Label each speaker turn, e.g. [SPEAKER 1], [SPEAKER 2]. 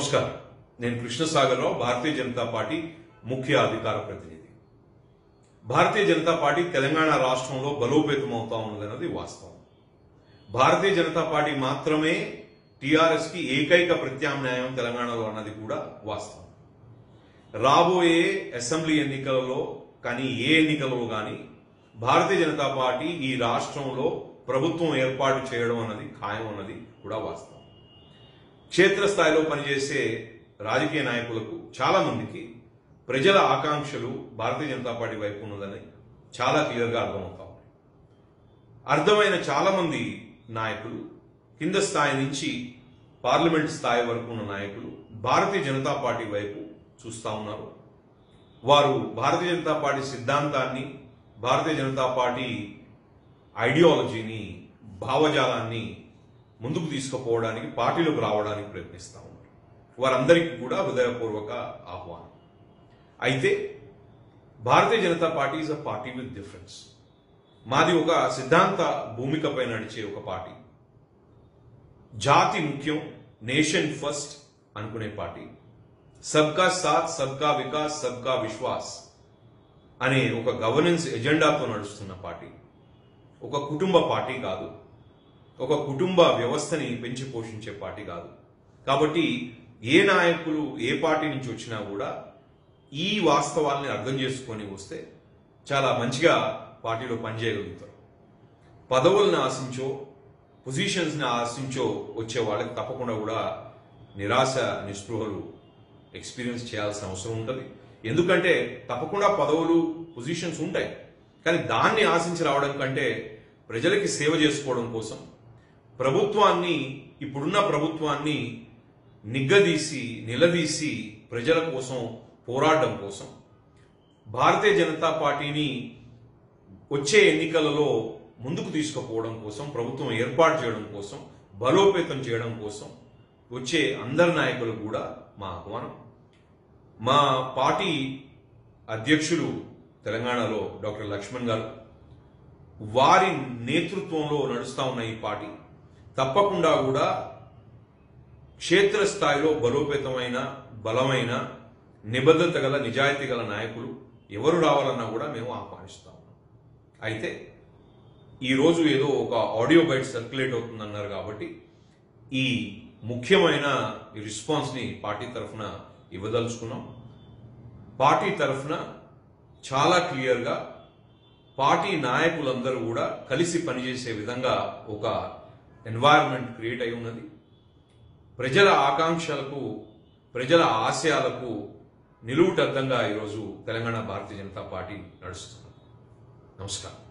[SPEAKER 1] నమస్కారం నేను కృష్ణసాగర్రావు భారతీయ జనతా పార్టీ ముఖ్య అధికార ప్రతినిధి భారతీయ జనతా పార్టీ తెలంగాణ రాష్ట్రంలో బలోపేతం అవుతా ఉన్నదన్నది వాస్తవం భారతీయ జనతా పార్టీ మాత్రమే టిఆర్ఎస్ కి ఏకైక ప్రత్యామ్నాయం తెలంగాణలో అన్నది కూడా వాస్తవం రాబోయే అసెంబ్లీ ఎన్నికలలో కానీ ఏ ఎన్నికలలో కానీ భారతీయ జనతా పార్టీ ఈ రాష్ట్రంలో ప్రభుత్వం ఏర్పాటు చేయడం అన్నది ఖాయం అన్నది కూడా వాస్తవం క్షేత్రస్థాయిలో పనిచేసే రాజకీయ నాయకులకు చాలా మందికి ప్రజల ఆకాంక్షలు భారతీయ జనతా పార్టీ వైపు ఉన్నదని చాలా క్లియర్గా అర్థమవుతా ఉంది అర్థమైన చాలా మంది నాయకులు కింద స్థాయి నుంచి పార్లమెంట్ స్థాయి వరకు ఉన్న నాయకులు భారతీయ జనతా పార్టీ వైపు చూస్తా ఉన్నారు వారు భారతీయ జనతా పార్టీ సిద్ధాంతాన్ని భారతీయ జనతా పార్టీ ఐడియాలజీని భావజాలాన్ని ముందుకు తీసుకుపోవడానికి పార్టీలోకి రావడానికి ప్రయత్నిస్తా ఉన్నారు వారందరికీ కూడా హృదయపూర్వక ఆహ్వానం అయితే Bharatiya Janata party is a party with difference మాది ఒక సిద్ధాంత భూమికపై నడిచే ఒక పార్టీ జాతి ముఖ్యం నేషన్ ఫస్ట్ అనుకునే పార్టీ సబ్కా సాత్ సబ్కా వికాస్ సబ్కా విశ్వాస్ అనే ఒక గవర్నెన్స్ ఎజెండాతో నడుస్తున్న పార్టీ ఒక కుటుంబ పార్టీ కాదు ఒక కుటుంబ వ్యవస్థని పెంచి పోషించే పార్టీ కాదు కాబట్టి ఏ నాయకులు ఏ పార్టీ నుంచి వచ్చినా కూడా ఈ వాస్తవాల్ని అర్థం చేసుకొని వస్తే చాలా మంచిగా పార్టీలో పనిచేయగలుగుతారు పదవులను ఆశించో పొజిషన్స్ని ఆశించో వచ్చే వాళ్ళకి తప్పకుండా కూడా నిరాశ నిస్పృహలు ఎక్స్పీరియన్స్ చేయాల్సిన అవసరం ఉంటుంది ఎందుకంటే తప్పకుండా పదవులు పొజిషన్స్ ఉంటాయి కానీ దాన్ని ఆశించి రావడం కంటే ప్రజలకి సేవ చేసుకోవడం కోసం ప్రభుత్వాన్ని ఇప్పుడున్న ప్రభుత్వాన్ని నిగ్గదీసి నిలదీసి ప్రజల కోసం పోరాడడం కోసం భారతీయ జనతా పార్టీని వచ్చే ఎన్నికలలో ముందుకు తీసుకుపోవడం కోసం ప్రభుత్వం ఏర్పాటు చేయడం కోసం బలోపేతం చేయడం కోసం వచ్చే అందరి నాయకులు కూడా మా ఆహ్వానం మా పార్టీ అధ్యక్షులు తెలంగాణలో డాక్టర్ లక్ష్మణ్ గారు వారి నేతృత్వంలో నడుస్తా ఉన్న ఈ పార్టీ తప్పకుండా కూడా క్షేత్రస్థాయిలో బలోపేతమైన బలమైన నిబద్ధత గల నిజాయితీ గల నాయకులు ఎవరు రావాలన్నా కూడా మేము ఆహ్వానిస్తాం అయితే ఈరోజు ఏదో ఒక ఆడియో బైట్ సర్క్యులేట్ అవుతుందన్నారు కాబట్టి ఈ ముఖ్యమైన ఈ రెస్పాన్స్ని పార్టీ తరఫున ఇవ్వదలుచుకున్నాం పార్టీ తరఫున చాలా క్లియర్గా పార్టీ నాయకులందరూ కూడా కలిసి పనిచేసే విధంగా ఒక ఎన్వైరన్మెంట్ క్రియేట్ అయి ఉన్నది ప్రజల ఆకాంక్షలకు ప్రజల ఆశయాలకు నిలువుటద్దంగా ఈరోజు తెలంగాణ భారతీయ జనతా పార్టీ నడుస్తుంది నమస్కారం